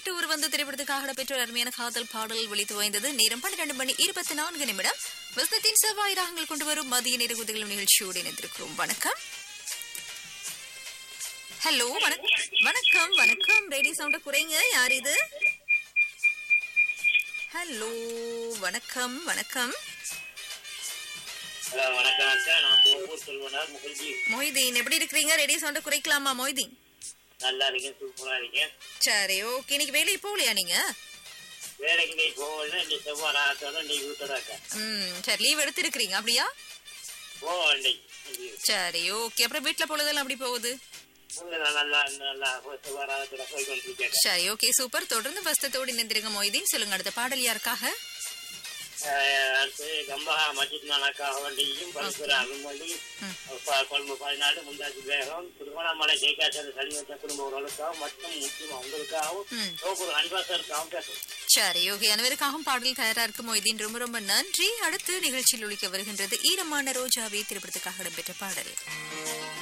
மேட்டூர் வந்து திரைப்படத்துக்காக பெற்ற ஒரு அருமையான காதல் பாடல் ஒலித்து வாய்ந்தது நேரம் பன்னிரண்டு மணி இருபத்தி நான்கு நிமிடம் வசனத்தின் செவ்வாய் ராகங்கள் கொண்டு வரும் மதிய நேர குதிகளும் நிகழ்ச்சியோடு இணைந்திருக்கிறோம் வணக்கம் ஹலோ வணக்கம் வணக்கம் ரேடியோ சவுண்ட குறைங்க யார் இது ஹலோ வணக்கம் வணக்கம் ஹலோ வணக்கம் அக்கா நான் தோப்பூர் செல்வனார் முகர்ஜி மொய்தீன் எப்படி இருக்கிறீங்க ரேடியோ சவுண்ட குறைக்கலாமா மொய்தீன் நல்லா இருக்கேன் சூப்பரா இருக்கேன் சரி ஓகே இன்னைக்கு வேலைக்கு போகலையா நீங்க வேலைக்கு நீ போகல நீ செவ்வாய் ராகத்தோட நீ வீட்டோட அக்கா ம் சரி லீவ் எடுத்திருக்கிறீங்க அப்படியா போக இன்னைக்கு சரி ஓகே அப்புறம் வீட்ல பொழுதெல்லாம் அப்படி போகுது நல்லா நல்லா செவ்வாய் ராகத்தோட போய் கொண்டிருக்கேன் சரி ஓகே சூப்பர் தொடர்ந்து வஸ்தத்தோடு இணைந்திருங்க மொய்தீன் சொல்லுங்க அடுத்த பாடல் யாருக்காக அடுத்து கம்பகா மஜித் நானாக்காக வேண்டியும் பரஸ்பர அருள்மொழி கொழும்பு பதினாலு முந்தாஜி வேகம் திருவண்ணாமலை ஜெயகாசன் சளிவச்ச குடும்ப உறவுகளுக்காகவும் மற்றும் முக்கியம் அவங்களுக்காகவும் ம். தோப்பூர் அன்பாசருக்காகவும் பேசுறேன் சரி ஓகே அனைவருக்காகவும் பாடல் தயாரா இருக்கு மொய்தீன் ரொம்ப ரொம்ப நன்றி அடுத்து நிகழ்ச்சியில் ஒழிக்க வருகின்றது ஈரமான ரோஜாவே திரைப்படத்துக்காக இடம்பெற்ற பாடல்